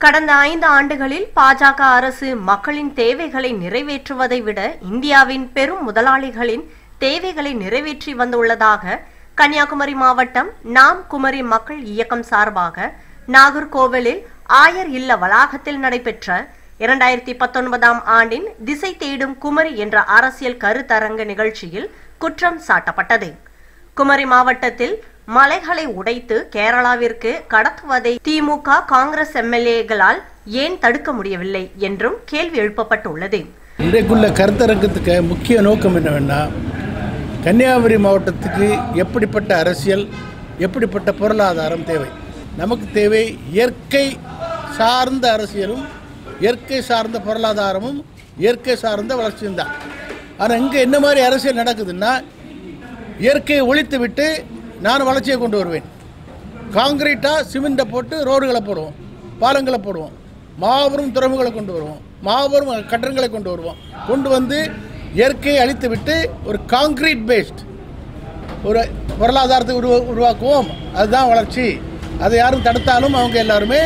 கடந்த ஐந்து ஆண்டுகளில் பாஜக அரசு மக்களின் தேவைகளை நிறைவேற்றுவதை விட இந்தியாவின் பெரும் முதலாளிகளின் தேவைகளை நிறைவேற்றி வந்துள்ளதாக கன்னியாகுமரி மாவட்டம் நாம் குமரி மக்கள் இயக்கம் சார்பாக நாகர்கோவிலில் ஆயர் இல்ல வளாகத்தில் நடைபெற்ற இரண்டாயிரத்தி பத்தொன்பதாம் ஆண்டின் திசை தேடும் குமரி என்ற அரசியல் கருத்தரங்க நிகழ்ச்சியில் குற்றம் சாட்டப்பட்டது குமரி மாவட்டத்தில் மலைகளை உடைத்து கேரளாவிற்கு கடத்துவதை திமுக காங்கிரஸ் எம்எல்ஏக்களால் ஏன் தடுக்க முடியவில்லை என்றும் கேள்வி எழுப்பப்பட்டுள்ளது இன்றைக்குள்ள கருத்தரங்கத்துக்கு முக்கிய நோக்கம் என்னவென்னா கன்னியாகுமரி மாவட்டத்துக்கு எப்படிப்பட்ட அரசியல் எப்படிப்பட்ட பொருளாதாரம் தேவை நமக்கு தேவை இயற்கை சார்ந்த அரசியலும் இயற்கை சார்ந்த பொருளாதாரமும் இயற்கை சார்ந்த வளர்ச்சியும் தான் ஆனால் இங்கே என்ன மாதிரி அரசியல் நடக்குதுன்னா இயற்கையை ஒழித்து விட்டு நான் வளர்ச்சியை கொண்டு வருவேன் காங்கிரீட்டாக சிமெண்ட்டை போட்டு ரோடுகளை போடுவோம் பாலங்களை போடுவோம் மாபெரும் துறைமுகங்களை கொண்டு வருவோம் மாபெரும் கட்டடங்களை கொண்டு வருவோம் கொண்டு வந்து இயற்கையை அழித்து விட்டு ஒரு காங்கிரீட் பேஸ்ட் ஒரு பொருளாதாரத்தை உருவா உருவாக்குவோம் அதுதான் வளர்ச்சி அதை யாரும் தடுத்தாலும் அவங்க எல்லாருமே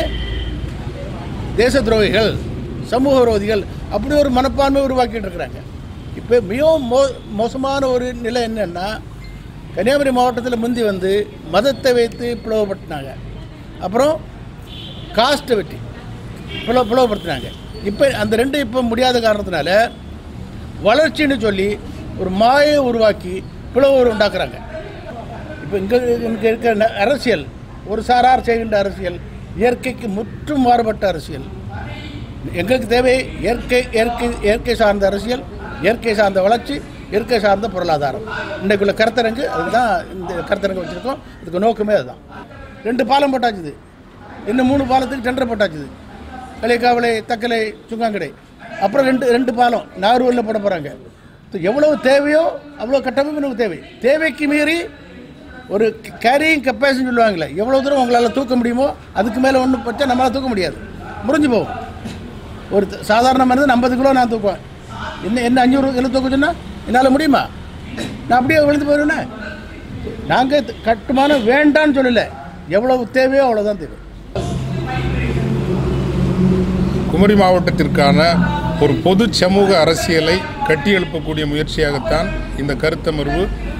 தேச துரோகிகள் சமூக விரோதிகள் அப்படி ஒரு மனப்பான்மை உருவாக்கிட்டு இருக்கிறாங்க இப்போ மிகவும் மோ மோசமான ஒரு நிலை என்னன்னா கன்னியாகுமரி மாவட்டத்தில் முந்தி வந்து மதத்தை வைத்து பிளவுபடுத்தினாங்க அப்புறம் காஸ்ட்டை வெட்டி பிளவு பிளவுபடுத்தினாங்க இப்போ அந்த ரெண்டும் இப்போ முடியாத காரணத்தினால வளர்ச்சின்னு சொல்லி ஒரு மாயை உருவாக்கி பிளவு உண்டாக்குறாங்க இப்போ இங்கே இங்கே இருக்கிற ந- அரசியல் ஒரு சாரார் செய்கின்ற அரசியல் இயற்கைக்கு முற்றும் மாறுபட்ட அரசியல் எங்களுக்கு தேவை இயற்கை இயற்கை இயற்கை சார்ந்த அரசியல் இயற்கை சார்ந்த வளர்ச்சி இயற்கை சார்ந்த பொருளாதாரம் இன்றைக்குள்ள கருத்தரங்கு அதுதான் இந்த கருத்தரங்கு வச்சுருக்கோம் இதுக்கு நோக்கமே அதுதான் ரெண்டு பாலம் போட்டாச்சுது இன்னும் மூணு பாலத்துக்கு டெண்டர் போட்டாச்சுது களிக்காவளை தக்கலை சுங்காங்கடை அப்புறம் ரெண்டு ரெண்டு பாலம் நாகர்கோவிலில் போட போகிறாங்க எவ்வளவு தேவையோ அவ்வளோ கட்டமைப்பு நமக்கு தேவை தேவைக்கு மீறி ஒரு கேரியிங் கெப்பாசிட்டின்னு சொல்லுவாங்களே எவ்வளோ தூரம் உங்களால் தூக்க முடியுமோ அதுக்கு மேலே ஒன்றும் பச்சா நம்மளால் தூக்க முடியாது முறிஞ்சு போகும் ஒரு த- சாதாரண மருந்து ஐம்பது கிலோ நான் தூக்குவேன் என்ன என்ன அஞ்சூறு கிலோ தூக்க சொன்னா என்னால் முடியுமா நான் அப்படியே விழுந்து போயிடுவேனே நாங்கள் கட்டுமானம் வேண்டான்னு சொல்லலை எவ்வளவு தேவையோ அவ்வளோதான் தேவை குமரி மாவட்டத்திற்கான ஒரு பொது சமூக அரசியலை கட்டியெழுப்பக்கூடிய முயற்சியாகத்தான் இந்த கருத்தமர்வு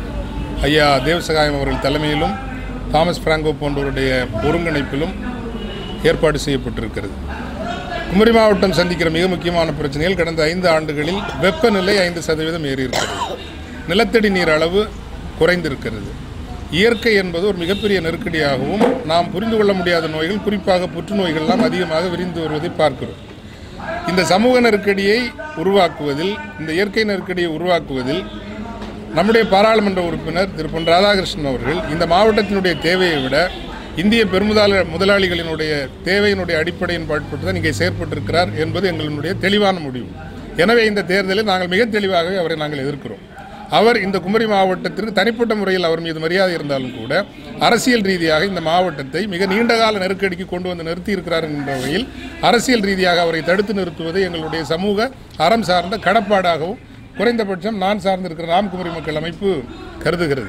ஐயா தேவசகாயம் அவர்கள் தலைமையிலும் தாமஸ் பிராங்கோ போன்றவருடைய ஒருங்கிணைப்பிலும் ஏற்பாடு செய்யப்பட்டிருக்கிறது குமரி மாவட்டம் சந்திக்கிற மிக முக்கியமான பிரச்சனைகள் கடந்த ஐந்து ஆண்டுகளில் வெப்பநிலை ஐந்து சதவீதம் ஏறியிருக்கிறது நிலத்தடி நீர் அளவு குறைந்திருக்கிறது இயற்கை என்பது ஒரு மிகப்பெரிய நெருக்கடியாகவும் நாம் புரிந்து கொள்ள முடியாத நோய்கள் குறிப்பாக புற்றுநோய்கள்லாம் அதிகமாக விரிந்து வருவதை பார்க்கிறோம் இந்த சமூக நெருக்கடியை உருவாக்குவதில் இந்த இயற்கை நெருக்கடியை உருவாக்குவதில் நம்முடைய பாராளுமன்ற உறுப்பினர் திரு பொன் ராதாகிருஷ்ணன் அவர்கள் இந்த மாவட்டத்தினுடைய தேவையை விட இந்திய பெருமுதால முதலாளிகளினுடைய தேவையினுடைய அடிப்படையின் பாட்பட்டு தான் இங்கே செயற்பட்டிருக்கிறார் என்பது எங்களுடைய தெளிவான முடிவு எனவே இந்த தேர்தலில் நாங்கள் மிக தெளிவாகவே அவரை நாங்கள் எதிர்க்கிறோம் அவர் இந்த குமரி மாவட்டத்திற்கு தனிப்பட்ட முறையில் அவர் மீது மரியாதை இருந்தாலும் கூட அரசியல் ரீதியாக இந்த மாவட்டத்தை மிக நீண்டகால நெருக்கடிக்கு கொண்டு வந்து நிறுத்தி இருக்கிறார் என்ற வகையில் அரசியல் ரீதியாக அவரை தடுத்து நிறுத்துவது எங்களுடைய சமூக அறம் சார்ந்த கடப்பாடாகவும் குறைந்தபட்சம் நான் சார்ந்திருக்கிற ராம்குமரி மக்கள் அமைப்பு கருதுகிறது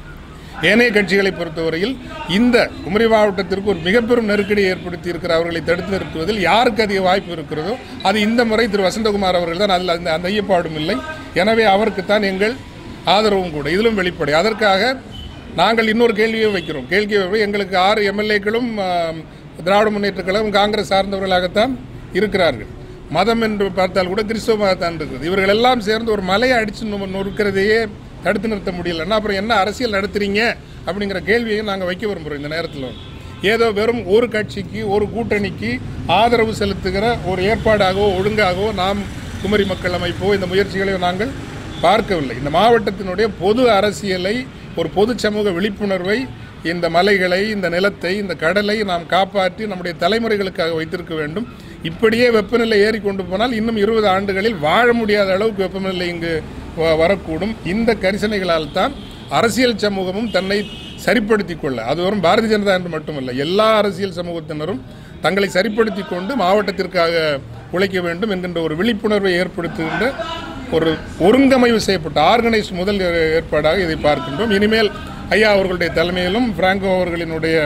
ஏனைய கட்சிகளை பொறுத்தவரையில் இந்த குமரி மாவட்டத்திற்கு ஒரு மிக பெரும் நெருக்கடியை ஏற்படுத்தி இருக்கிற அவர்களை தடுத்து நிறுத்துவதில் யாருக்கு அதிக வாய்ப்பு இருக்கிறதோ அது இந்த முறை திரு வசந்தகுமார் அவர்கள் தான் அதில் அந்த அந்த ஐயப்பாடும் இல்லை எனவே அவருக்குத்தான் எங்கள் ஆதரவும் கூட இதிலும் வெளிப்படை அதற்காக நாங்கள் இன்னொரு கேள்வியை வைக்கிறோம் கேள்வியை வை- எங்களுக்கு ஆறு எம்எல்ஏக்களும் திராவிட முன்னேற்ற கழகம் காங்கிரஸ் சார்ந்தவர்களாகத்தான் இருக்கிறார்கள் மதம் என்று பார்த்தால் கூட கிறிஸ்தவ மதத்தான் இருக்குது இவர்கள் எல்லாம் சேர்ந்து ஒரு மலையை அடித்து நொ- நொறுக்கிறதையே தடுத்து நிறுத்த முடியலன்னா அப்புறம் என்ன அரசியல் நடத்துறீங்க அப்படிங்கிற கேள்வியை நாங்கள் வைக்க விரும்புகிறோம் இந்த நேரத்தில் ஏதோ வெறும் ஒரு கட்சிக்கு ஒரு கூட்டணிக்கு ஆதரவு செலுத்துகிற ஒரு ஏற்பாடாகவோ ஒழுங்காகவோ நாம் குமரி மக்கள் அமைப்போ இந்த முயற்சிகளை நாங்கள் பார்க்கவில்லை இந்த மாவட்டத்தினுடைய பொது அரசியலை ஒரு பொது சமூக விழிப்புணர்வை இந்த மலைகளை இந்த நிலத்தை இந்த கடலை நாம் காப்பாற்றி நம்முடைய தலைமுறைகளுக்காக வைத்திருக்க வேண்டும் இப்படியே வெப்பநிலை ஏறி கொண்டு போனால் இன்னும் இருபது ஆண்டுகளில் வாழ முடியாத அளவுக்கு வெப்பநிலை இங்கு வ- வரக்கூடும் இந்த கரிசனைகளால் தான் அரசியல் சமூகமும் தன்னை சரிப்படுத்தி கொள்ள அது வெறும் பாரதிய ஜனதா என்று மட்டுமல்ல எல்லா அரசியல் சமூகத்தினரும் தங்களை சரிப்படுத்தி கொண்டு மாவட்டத்திற்காக உழைக்க வேண்டும் என்கின்ற ஒரு விழிப்புணர்வை ஏற்படுத்துகின்ற ஒரு ஒருங்கமைவு செய்யப்பட்ட ஆர்கனைஸ் முதல் ஏ- ஏற்பாடாக இதை பார்க்கின்றோம் இனிமேல் ஐயா அவர்களுடைய தலைமையிலும் பிராங்கோ அவர்களினுடைய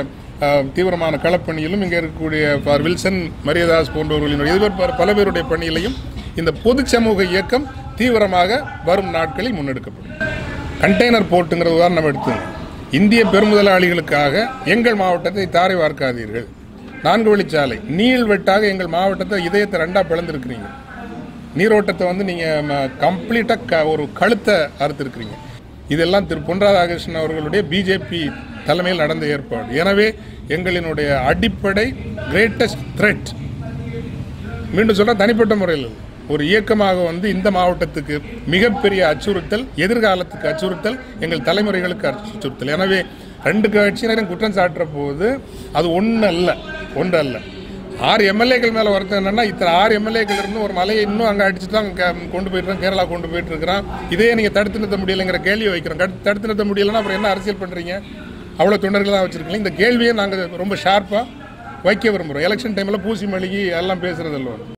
அஹ், தீவிரமான களப்பணியிலும் இங்கே இருக்கக்கூடிய ஃபார் வில்சன் மரியதாஸ் போன்றவர்களின் இதுவர் பல- பல பேருடைய பணியிலையும் இந்த பொது சமூக இயக்கம் தீவிரமாக வரும் நாட்களில் முன்னெடுக்கப்படும் கண்டெய்னர் போர்ட்டுங்கிற உதாரணம் எடுத்துங்க இந்திய பெருமுதலாளிகளுக்காக எங்கள் மாவட்டத்தை தாரை வார்க்காதீர்கள் நான்கு வழிச்சாலை நீள்வெட்டாக எங்கள் மாவட்டத்தை இதயத்தை ரெண்டாக பிளந்துருக்கிறீங்க நீரோட்டத்தை வந்து நீங்கள் கம்ப்ளீட்டாக க ஒரு கழுத்தை அறுத்திருக்கிறீங்க இதெல்லாம் திரு பொன் ராதாகிருஷ்ணன் அவர்களுடைய பிஜேபி தலைமையில் நடந்த ஏற்பாடு எனவே எங்களினுடைய அடிப்படை கிரேட்டஸ்ட் த்ரெட் மீண்டும் சொல்ற தனிப்பட்ட முறையில் இல்லை. ஒரு இயக்கமாக வந்து இந்த மாவட்டத்துக்கு மிகப்பெரிய அச்சுறுத்தல் எதிர்காலத்துக்கு அச்சுறுத்தல் எங்கள் தலைமுறைகளுக்கு அச்சுறுத்தல் எனவே ரெண்டு கட்சியினரும் குற்றம் சாட்டுற போது அது ஒன்று அல்ல ஒன்று அல்ல ஆறு எம்எல்ஏக்கள் மேலே வருத்தம் என்னன்னா இத்தனை ஆறு எம்எல்ஏக்கள் இருந்து ஒரு மலையை இன்னும் அங்கே அடிச்சுட்டு தான் க- கொண்டு போயிட்டு கேரளா கொண்டு போயிட்டு இருக்கிறான் இதே நீங்கள் தடுத்து நிறுத்த முடியலைங்கிற கேள்வி வைக்கிறோம் கடு- தடுத்து நிறுத்த முடியலைன்னா அப்புறம் என்ன அரசியல் பண்ணுறீங்க அவ்வளோ தொண்டர்கள் தான் வச்சுருக்கீங்க இந்த கேள்வியை நாங்கள் ரொம்ப ஷார்ப்பாக வைக்க விரும்புகிறோம் எலெக்ஷன் டைமில் பூசி மழுகி எல்லாம் பேசுறது இல்ல